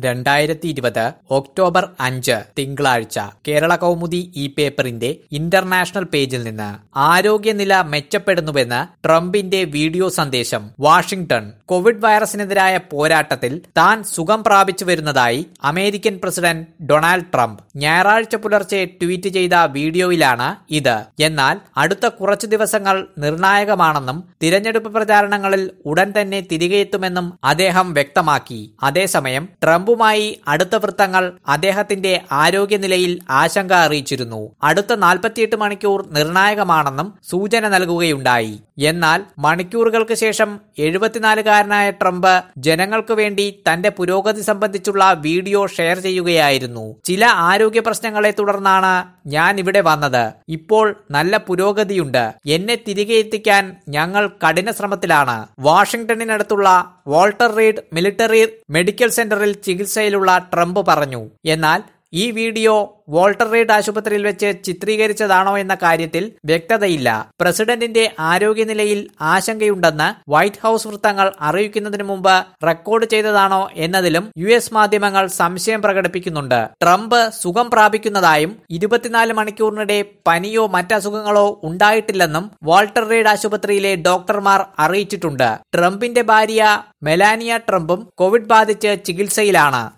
രണ്ടായിരത്തി ഇരുപത് ഒക്ടോബർ അഞ്ച് തിങ്കളാഴ്ച കേരള കൗമുദി ഈ പേപ്പറിന്റെ ഇന്റർനാഷണൽ പേജിൽ നിന്ന് ആരോഗ്യനില മെച്ചപ്പെടുന്നുവെന്ന് ട്രംപിന്റെ വീഡിയോ സന്ദേശം വാഷിംഗ്ടൺ കോവിഡ് വൈറസിനെതിരായ പോരാട്ടത്തിൽ താൻ സുഖം പ്രാപിച്ചു വരുന്നതായി അമേരിക്കൻ പ്രസിഡന്റ് ഡൊണാൾഡ് ട്രംപ് ഞായറാഴ്ച പുലർച്ചെ ട്വീറ്റ് ചെയ്ത വീഡിയോയിലാണ് ഇത് എന്നാൽ അടുത്ത കുറച്ചു ദിവസങ്ങൾ നിർണായകമാണെന്നും തിരഞ്ഞെടുപ്പ് പ്രചാരണങ്ങളിൽ ഉടൻ തന്നെ തിരികെ എത്തുമെന്നും അദ്ദേഹം വ്യക്തമാക്കി അതേസമയം ട്രംപുമായി അടുത്ത വൃത്തങ്ങൾ അദ്ദേഹത്തിന്റെ ആരോഗ്യനിലയിൽ ആശങ്ക അറിയിച്ചിരുന്നു അടുത്ത നാൽപ്പത്തിയെട്ട് മണിക്കൂർ നിർണായകമാണെന്നും സൂചന നൽകുകയുണ്ടായി എന്നാൽ മണിക്കൂറുകൾക്ക് ശേഷം എഴുപത്തിനാലുകാരനായ ട്രംപ് ജനങ്ങൾക്ക് വേണ്ടി തന്റെ പുരോഗതി സംബന്ധിച്ചുള്ള വീഡിയോ ഷെയർ ചെയ്യുകയായിരുന്നു ചില ആരോഗ്യ പ്രശ്നങ്ങളെ തുടർന്നാണ് ഞാൻ ഇവിടെ വന്നത് ഇപ്പോൾ നല്ല പുരോഗതിയുണ്ട് എന്നെ തിരികെ എത്തിക്കാൻ ഞങ്ങൾ കഠിന ശ്രമത്തിലാണ് വാഷിംഗ്ടണിനടുത്തുള്ള വാൾട്ടർ റീഡ് മിലിറ്ററി മെഡിക്കൽ സെന്ററിൽ ചികിത്സയിലുള്ള ട്രംപ് പറഞ്ഞു എന്നാൽ ഈ വീഡിയോ വോൾട്ടർ റീഡ് ആശുപത്രിയിൽ വെച്ച് ചിത്രീകരിച്ചതാണോ എന്ന കാര്യത്തിൽ വ്യക്തതയില്ല പ്രസിഡന്റിന്റെ ആരോഗ്യനിലയിൽ ആശങ്കയുണ്ടെന്ന് വൈറ്റ് ഹൌസ് വൃത്തങ്ങൾ അറിയിക്കുന്നതിന് മുമ്പ് റെക്കോർഡ് ചെയ്തതാണോ എന്നതിലും യു എസ് മാധ്യമങ്ങൾ സംശയം പ്രകടിപ്പിക്കുന്നുണ്ട് ട്രംപ് സുഖം പ്രാപിക്കുന്നതായും ഇരുപത്തിനാല് മണിക്കൂറിനിടെ പനിയോ മറ്റസുഖങ്ങളോ ഉണ്ടായിട്ടില്ലെന്നും വാൾട്ടർ റീഡ് ആശുപത്രിയിലെ ഡോക്ടർമാർ അറിയിച്ചിട്ടുണ്ട് ട്രംപിന്റെ ഭാര്യ മെലാനിയ ട്രംപും കോവിഡ് ബാധിച്ച് ചികിത്സയിലാണ്